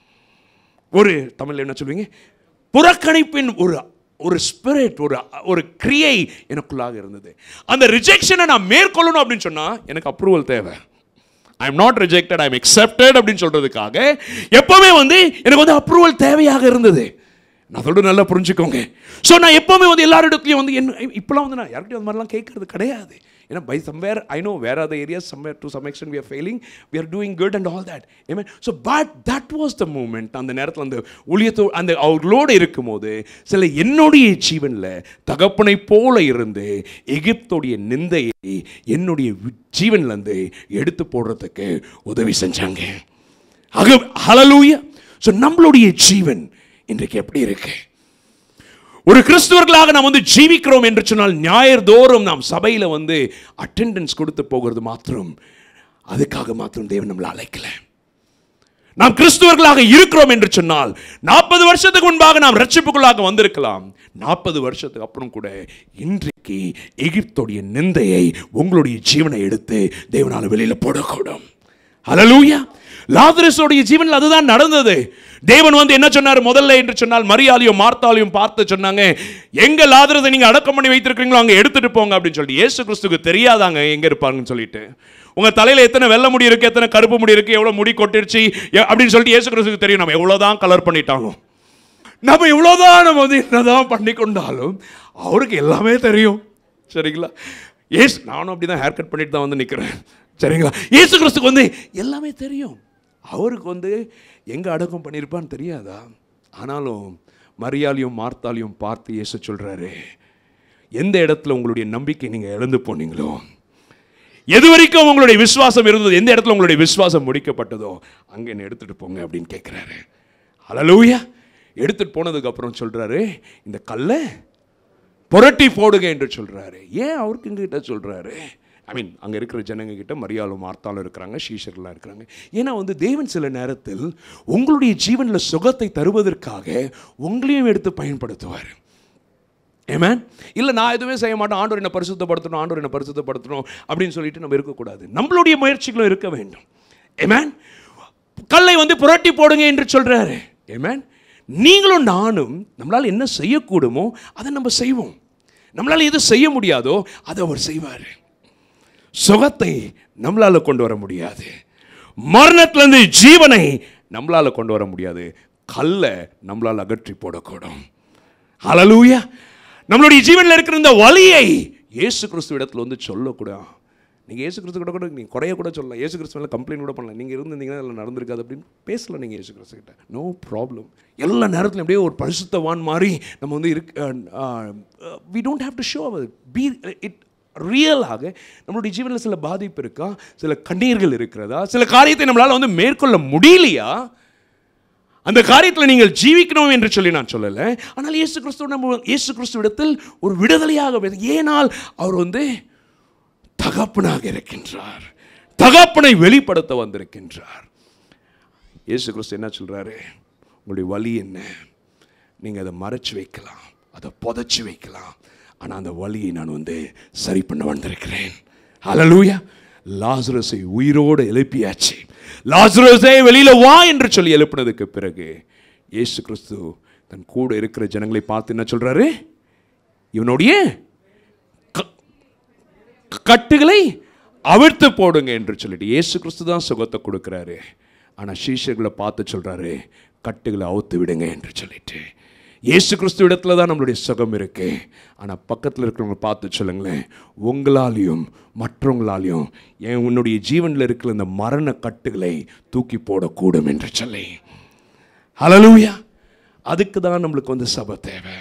ஒரு தமிழ்ல என்ன சொல்வீங்க புறக்கணிப்பின் ஒரு ஒரு ஸ்பிரிட் ஒரு ஒரு கிரியை எனக்குள்ளாக இருந்தது அந்த ரிஜெக்ஷனை நான் மேற்கொள்ளணும் அப்படின்னு சொன்னா எனக்கு அப்ரூவல் தேவை I am not rejected I am accepted அப்படின்னு சொல்றதுக்காக எப்பவுமே வந்து எனக்கு வந்து அப்ரூவல் தேவையாக இருந்தது நான் சொல்றது நல்லா புரிஞ்சுக்கோங்க ஸோ நான் எப்பவுமே வந்து எல்லாரிடத்துலையும் வந்து என்ன இப்போலாம் வந்து நான் யார்கிட்டயும் அந்த மாதிரிலாம் கேட்கறது கிடையாது ஏன்னா by somewhere I know where are the areas somewhere to some extent we are failing we are doing good and all that ஏமே so but that was the moment அந்த நேரத்தில் அந்த ஊழியத்தோ அந்த அவர்களோடு இருக்கும்போது சில என்னுடைய ஜீவனில் தகப்பனை போல இருந்து எகிப்துடைய நிந்தையை என்னுடைய வி- ஜீவன்லேருந்து எடுத்து போடுறதுக்கு உதவி செஞ்சாங்க அக ஹலலூயா ஸோ நம்மளுடைய ஜீவன் இன்றைக்கு எப்படி இருக்கு ஒரு கிறிஸ்துவர்களாக நாம் வந்து ஜீவிக்கிறோம் என்று சொன்னால் ஞாயிறு தோறும் நாம் சபையில் வந்து அட்டெண்டன்ஸ் கொடுத்து போகிறது மாத்திரம் அதுக்காக மாத்திரம் தேவன் நம்மளை அழைக்கல நாம் கிறிஸ்துவர்களாக இருக்கிறோம் என்று சொன்னால் நாற்பது வருஷத்துக்கு முன்பாக நாம் ரட்சிப்புக்குள்ளாக வந்திருக்கலாம் நாற்பது வருஷத்துக்கு அப்புறம் கூட இன்றைக்கு எகிப்துடைய நிந்தையை உங்களுடைய ஜீவனை எடுத்து தேவனால வெளியில போடக்கூடும் ஹalleluya லாசரஸோடைய ஜீவனில் அதுதான் நடந்தது தேவன் வந்து என்ன சொன்னார் முதல்ல என்று சொன்னால் மரியாதையும் மார்த்தாலையும் பார்த்து சொன்னாங்க எங்க லாதரத்தை நீங்க அடக்கம் பண்ணி வைத்திருக்கீங்களோ அங்க எடுத்துட்டு போங்க அப்படின்னு சொல்லிட்டு இயேசு கிறிஸ்துக்கு தெரியாதாங்க எங்க இருப்பாங்கன்னு சொல்லிட்டு உங்க தலையில எத்தனை வெள்ளை முடி இருக்கு எத்தனை கருப்பு முடி இருக்கு எவ்வளவு முடி கொட்டிருச்சு எ- அப்படின்னு சொல்லிட்டு இயேசு கிறிஸ்துக்கு தெரியும் நம்ம எவ்வளவுதான் கலர் பண்ணிட்டாலும் நம்ம எவ்வளவுதான் நம்ம வந்து என்னதான் பண்ணி கொண்டாலும் அவருக்கு எல்லாமே தெரியும் சரிங்களா ஏசு நானும் அப்படி தான் ஹேர் கட் பண்ணிட்டு தான் வந்து நிற்கிறேன் சரிங்களா இயேசு கிறிஸ்துக்கு வந்து எல்லாமே தெரியும் அவருக்கு வந்து எங்கே அடக்கம் பண்ணியிருப்பான்னு தெரியாதா ஆனாலும் மரியாதையும் மார்த்தாலையும் பார்த்து இயேசு சொல்கிறாரு எந்த இடத்துல உங்களுடைய நம்பிக்கை நீங்கள் இழந்து போனீங்களோ எது வரைக்கும் உங்களுடைய விசுவாசம் இருந்தது எந்த இடத்துல உங்களுடைய விசுவாசம் முடிக்கப்பட்டதோ அங்கே என்ன எடுத்துட்டு போங்க அப்படின்னு கேட்குறாரு ஹalleluya எடுத்துட்டு போனதுக்கு அப்புறம் சொல்றாரு இந்த கல்லை புரட்டி போடுங்க என்று சொல்றாரு ஏன் அவருக்கு எங்ககிட்ட சொல்றாரு ஐ மீன் அங்கே இருக்கிற ஜனங்க கிட்ட மரியாளும் மார்த்தாலும் இருக்கிறாங்க ஷீஷர்லாம் இருக்கிறாங்க ஏன்னா வந்து தேவன் சில நேரத்தில் உங்களுடைய ஜீவனில் சுகத்தை தருவதற்காக உங்களையும் எடுத்து பயன்படுத்துவார் ஏமேன் இல்லை நான் எதுவுமே செய்ய மாட்டேன் ஆண்டவர் என்னை பரிசுத்தப்படுத்தணும் ஆண்டவர் என்னை பரிசுத்தப்படுத்தணும் அப்படின்னு சொல்லிட்டு நம்ம இருக்கக்கூடாது நம்மளுடைய முயற்சிகளும் இருக்க வேண்டும் ஏமேன் கல்லை வந்து புரட்டி போடுங்க என்று சொல்றாரு ஏமேன் நீங்களும் நானும் நம்மளால் என்ன செய்யக்கூடுமோ அதை நம்ம செய்வோம் நம்மளால் எது செய்ய முடியாதோ அதை அவர் செய்வார் சுகத்தை நம்மளால கொண்டு வர முடியாது மரணத்திலிருந்து ஜீவனை நம்மளால கொண்டு வர முடியாது கல்லை நம்மளால் அகற்றி போடக்கூடும் ஹalleluya நம்மளுடைய ஜீவனில் இருக்கிற இந்த வலியை இயேசு கிறிஸ்து இடத்துல வந்து சொல்லக்கூடாது நீங்கள் இயேசு கிறிஸ்து கூட கூட நீங்கள் குறைய கூட சொல்லலாம் இயேசு கிறிஸ்து மேலே கம்ப்ளைண்ட் கூட பண்ணலாம் நீங்கள் இருந்திருந்தீங்கன்னா அதில் நடந்திருக்காது அப்படின்னு பேசலாம் நீங்கள் இயேசு கிறிஸ்து கிட்ட நோ ப்ராப்ளம் எல்லா நேரத்துலையும் அப்படியே ஒரு பரிசுத்தவான் மாதிரி நம்ம வந்து இருக்கு we don't have to show be it ரியலாக நம்மளுடைய ஜீவனில் சில பாதிப்பு இருக்கா சில கண்ணீர்கள் இருக்கிறதா சில காரியத்தை நம்மளால் வந்து மேற்கொள்ள முடியலையா அந்த காரியத்தில் நீங்கள் ஜீவிக்கணும் என்று சொல்லி நான் சொல்லலை ஆனால் இயேசு கிறிஸ்துவ நம்ம இயேசு கிறிஸ்துவ இடத்தில் ஒரு விடுதலையாக வே- ஏனால் அவர் வந்து தகப்பனாக இருக்கின்றார் தகப்பனை வெளிப்படுத்த வந்திருக்கின்றார் இயேசு கிறிஸ்து என்ன சொல்றாரு உங்களுடைய வலி என்ன நீங்கள் அதை மறைச்சு வைக்கலாம் அதை புதைச்சி வைக்கலாம் ஆனால் அந்த வலியை நான் வந்து சரி பண்ண வந்திருக்கிறேன் ஹalleluya லாசரஸை உயிரோடு எழுப்பியாச்சு லாசரஸை வெளியில வா என்று சொல்லி எழுப்பினதுக்கு பிறகு இயேசு கிறிஸ்து தன் கூட இருக்கிற ஜனங்களை பார்த்து என்ன சொல்றாரு இவனுடைய க- கட்டுகளை அவிழ்த்து போடுங்க என்று சொல்லிட்டு இயேசு கிறிஸ்து தான் சுகத்தை கொடுக்குறாரு ஆனால் சீஷர்களை பார்த்து சொல்றாரு கட்டுகளை அவுத்து விடுங்க என்று சொல்லிட்டு இயேசு கிறிஸ்து இடத்துல தான் நம்மளுடைய சுகம் இருக்கு ஆனால் பக்கத்தில் இருக்கிறவங்க பார்த்து சொல்லுங்களேன் உங்களாலையும் மற்றவங்களாலையும் என் உன்னுடைய ஜீவனில் இருக்கிற இந்த மரண கட்டுகளை தூக்கி போடக்கூடும் என்று சொல்லி ஹalleluya அதுக்கு தான் நம்மளுக்கு வந்து சபை தேவை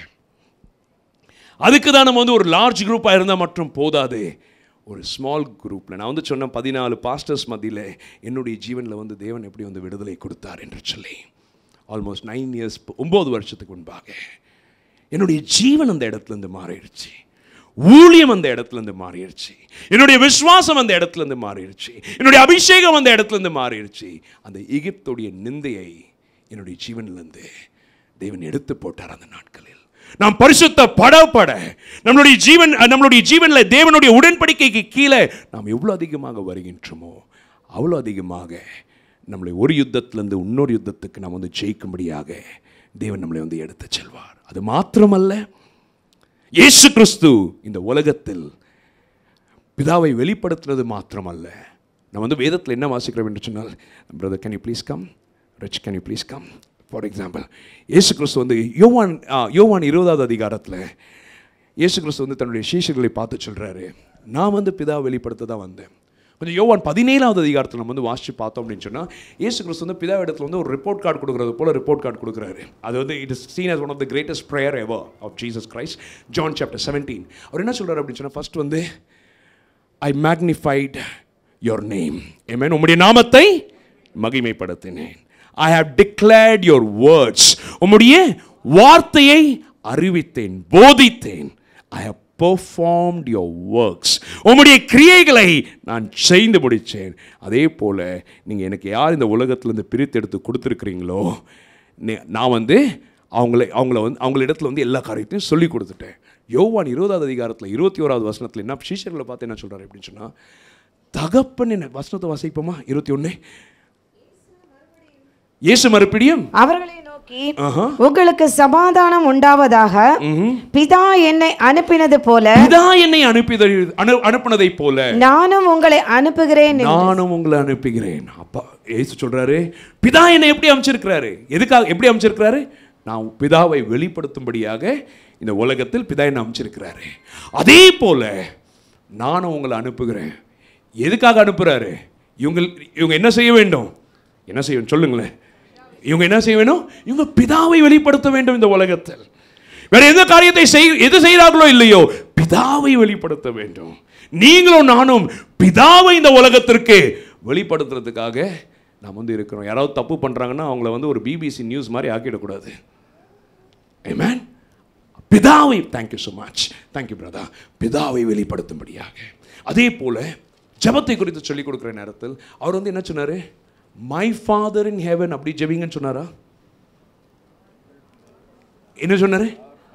அதுக்கு தான் நம்ம வந்து ஒரு லார்ஜ் குரூப்பாக இருந்தால் மட்டும் போதாது ஒரு ஸ்மால் குரூப்பில் நான் வந்து சொன்னேன் பதினாலு பாஸ்டர்ஸ் மத்தியில் என்னுடைய ஜீவனில் வந்து தேவன் எப்படி வந்து விடுதலை கொடுத்தார் என்று சொல்லி ஆல்மோஸ்ட் நைன் இயர்ஸ் ஒம்பது வருஷத்துக்கு முன்பாக என்னுடைய ஜீவன் அந்த இடத்துலேருந்து மாறிடுச்சு ஊழியம் அந்த இடத்துலேருந்து மாறிடுச்சு என்னுடைய விசுவாசம் அந்த இடத்துலேருந்து மாறிடுச்சு என்னுடைய அபிஷேகம் அந்த இடத்துலேருந்து மாறிடுச்சு அந்த எகிப்துடைய நிந்தையை என்னுடைய ஜீவன்லேருந்து தேவன் எடுத்து போட்டார் அந்த நாட்களில் நாம் பரிசுத்த படப்பட நம்மளுடைய ஜீவன் நம்மளுடைய ஜீவன்ல தேவனுடைய உடன்படிக்கைக்கு கீழே நாம் எவ்வளவு அதிகமாக வருகின்றோமோ அவ்வளோ அதிகமாக நம்மளை ஒரு யுத்தத்திலிருந்து இன்னொரு யுத்தத்துக்கு நாம் வந்து ஜெயிக்கும்படியாக தேவன் நம்மளை வந்து எடுத்து செல்வார் அது மாத்திரமல்ல இயேசு கிறிஸ்து இந்த உலகத்தில் பிதாவை வெளிப்படுத்துறது மாத்திரமல்ல நான் வந்து வேதத்தில் என்ன வாசிக்கிறோம் என்று சொன்னால் brother can you please come reach can you please come for example இயேசு கிறிஸ்து வந்து யோவான் ஆ, யோவான் இருபதாவது அதிகாரத்தில் இயேசு கிறிஸ்து வந்து தன்னுடைய சீஷர்களை பார்த்து சொல்கிறாரு நான் வந்து பிதாவை வெளிப்படுத்த தான் வந்தேன் கொஞ்சம் யோவான் பதினேழாவது அதிகாரத்தில் நம்ம வந்து வாசித்து பார்த்தோம் அப்படின்னு சொன்னால் இயேசு கிறிஸ்து வந்து பிதா இடத்துல வந்து ஒரு ரிப்போர்ட் கார்டு கொடுக்குறது போல ரிப்போர்ட் கார்டு கொடுக்குறாரு அது வந்து it is seen as one of the greatest prayer ever of Jesus Christ John chapter seventeen அவர் என்ன சொல்றாரு அப்படின்னு சொன்னால் ஃபர்ஸ்ட் வந்து ஐ மேக்னிஃபைட் யோர் நேம் ஏமேன் உம்முடைய நாமத்தை மகிமைப்படுத்தினேன் I have declared your words உம்முடைய வார்த்தையை அறிவித்தேன் போதித்தேன் I have performed your works உம்முடைய கிரியைகளை நான் செய்து முடித்தேன் அதே போல் நீங்கள் எனக்கு யார் இந்த உலகத்திலேருந்து பிரித்தெடுத்து கொடுத்துருக்குறீங்களோ நே- நான் வந்து அவங்கள அவங்கள வந்து அவங்களிடத்துல வந்து எல்லா காரியத்தையும் சொல்லி கொடுத்துட்டேன் யோவான் இருபதாவது அதிகாரத்தில் இருபத்தி ஓராவது வசனத்தில் என்ன சீஷர்களை பார்த்து என்ன சொல்கிறாரு அப்படின்னு சொன்னால் தகப்பன் என்ன வசனத்தை வாசிப்போமா இருபத்தி ஒன்று இயேசு மறுபடியும் அவர்களை நோக்கி ஆஹா. உங்களுக்கு சமாதானம் உண்டாவதாக பிதா என்னை அனுப்பினது போல பிதா என்னை அனுப்பித அனு அனுப்பினதைப் போல நானும் உங்களை அனுப்புகிறேன் என்று நானும் உங்களை அனுப்புகிறேன் அப்பா ஏசு சொல்றாரு பிதா என்னை எப்படி அமைச்சிருக்கிறாரு எதுக்காக எப்படி அமைச்சிருக்கிறாரு நான் பிதாவை வெளிப்படுத்தும்படியாக இந்த உலகத்தில் பிதா என்னை அமைச்சிருக்கிறாரு அதே போல நானும் உங்களை அனுப்புகிறேன் எதுக்காக அனுப்புறாரு இவங்க இவங்க என்ன செய்ய வேண்டும் என்ன செய்ய வேண்டும்? சொல்லுங்களேன் இவங்க என்ன செய்ய வேண்டும் இவங்க பிதாவை வெளிப்படுத்த வேண்டும் இந்த உலகத்தில் வேற எந்த காரியத்தை செய் எது செய்கிறார்களோ இல்லையோ பிதாவை வெளிப்படுத்த வேண்டும் நீங்களும் நானும் பிதாவை இந்த உலகத்திற்கு வெளிப்படுத்துறதுக்காக நாம் வந்து இருக்கிறோம் யாராவது தப்பு பண்ணுறாங்கன்னா அவங்கள வந்து ஒரு பிபிசி நியூஸ் மாதிரி ஆக்கிடக்கூடாது Amen. பிதாவை thank you so much thank you brother பிதாவை வெளிப்படுத்தும்படியாக அதே போல ஜெபத்தை குறித்து சொல்லிக் கொடுக்குற நேரத்தில் அவர் வந்து என்ன சொன்னார் மை ஃபாதர் இன் ஹெவன் அப்படி ஜெபிங்கன்னு சொன்னாரா என்ன சொன்னாரு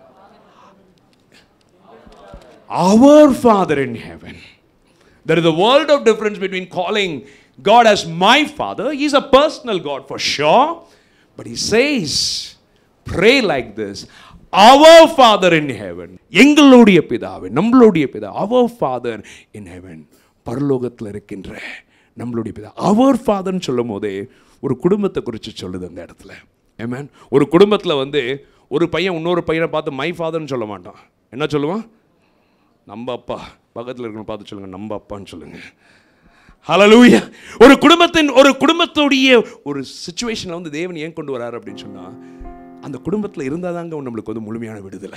our Father in heaven. There is a world of difference between calling God as my Father. He's a personal God for sure. But he says, pray like this. Our Father in heaven. எங்களுடைய பிதாவே நம்மளுடைய பிதா our Father in heaven. பரலோகத்தில் இருக்கின்ற நம்மளுடைய பிதா அவர் ஃபாதர்னு சொல்லும் போதே ஒரு குடும்பத்தை குறித்து சொல்லுது அந்த இடத்துல Amen. ஒரு குடும்பத்தில் வந்து ஒரு பையன் இன்னொரு பையனை பார்த்து மை ஃபாதர்னு சொல்ல மாட்டான் என்ன சொல்லுவான் நம்ம அப்பா பக்கத்தில் இருக்கணும் பார்த்து சொல்லுங்க நம்ம அப்பான்னு சொல்லுங்க ஹalleluya ஒரு குடும்பத்தின் ஒரு குடும்பத்துடைய ஒரு சுச்சுவேஷனில் வந்து தேவன் ஏன் கொண்டு வராரு அப்படின்னு சொன்னா அந்த குடும்பத்தில் இருந்தால் தாங்க நம்மளுக்கு வந்து முழுமையான விடுதலை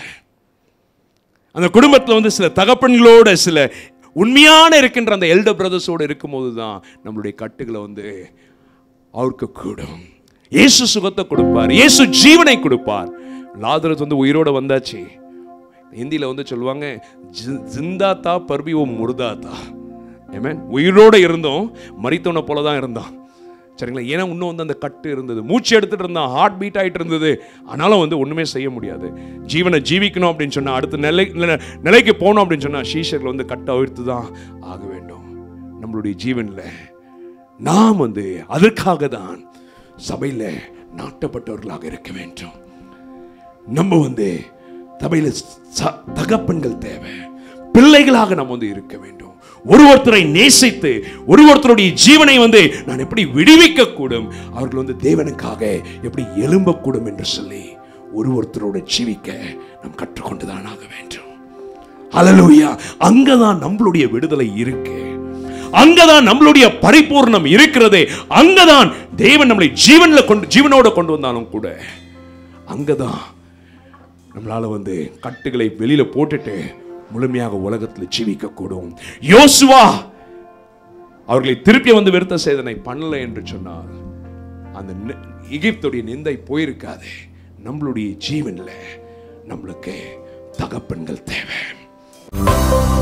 அந்த குடும்பத்தில் வந்து சில தகப்பன்களோட சில உண்மையான இருக்கின்ற அந்த எல்டர் பிரதர்ஸோடு இருக்கும்போது தான் நம்மளுடைய கட்டுகளை வந்து அவருக்கு கூடும் இயேசு சுகத்தை கொடுப்பார் இயேசு ஜீவனை கொடுப்பார் லாதரஸ் வந்து உயிரோட வந்தாச்சு ஹிந்தியில் வந்து சொல்லுவாங்க ஜி- ஜிந்தாத்தா பர்பி ஓ முருதாத்தா ஏமேன் உயிரோட இருந்தோம் மரித்தவனை போல தான் இருந்தான் சரிங்களா ஏன்னா இன்னும் வந்து அந்த கட்டு இருந்தது மூச்சு எடுத்துட்டு இருந்தான் ஹார்ட் பீட் ஆகிட்டு இருந்தது ஆனாலும் வந்து ஒன்றுமே செய்ய முடியாது ஜீவனை ஜீவிக்கணும் அப்படின்னு சொன்னால் அடுத்த நிலை நிலை- நிலைக்கு போகணும் அப்படின்னு சொன்னால் ஷீஷரில் வந்து கட்டை அவிழ்த்து தான் ஆக வேண்டும் நம்மளுடைய ஜீவனில் நாம் வந்து அதற்காக தான் சபையில் நாட்டப்பட்டவர்களாக இருக்க வேண்டும் நம்ம வந்து சபையில் ச- தகப்பன்கள் தேவை பிள்ளைகளாக நம்ம வந்து இருக்க வேண்டும் ஒரு ஒருத்தரை நேசித்து ஒரு ஒருத்தருடைய ஜீவனை வந்து நான் எப்படி விடுவிக்க கூடும் அவர்கள் வந்து தேவனுக்காக எப்படி எழும்பக்கூடும் என்று சொல்லி ஒரு ஒருத்தரோட ஜீவிக்க நாம் கற்றுக்கொண்டுதான் ஆக வேண்டும் ஹalleluya அங்கதான் நம்மளுடைய விடுதலை இருக்கு அங்கதான் நம்மளுடைய பரிபூர்ணம் இருக்கிறதே அங்கதான் தேவன் நம்மளை ஜீவன்ல கொண்டு ஜீவனோட கொண்டு வந்தாலும் கூட அங்கதான் நம்மளால வந்து கட்டுகளை வெளியில போட்டுட்டு முழுமையாக உலகத்தில் ஜீவிக்கக்கூடும் யோசுவா அவர்களை திருப்பி வந்து விருத்த சேதனை பண்ணல என்று சொன்னால் அந்த நி- எகிப்துடைய நிந்தை போயிருக்காது நம்மளுடைய ஜீவன்ல நம்மளுக்கு தகப்பன்கள் தேவை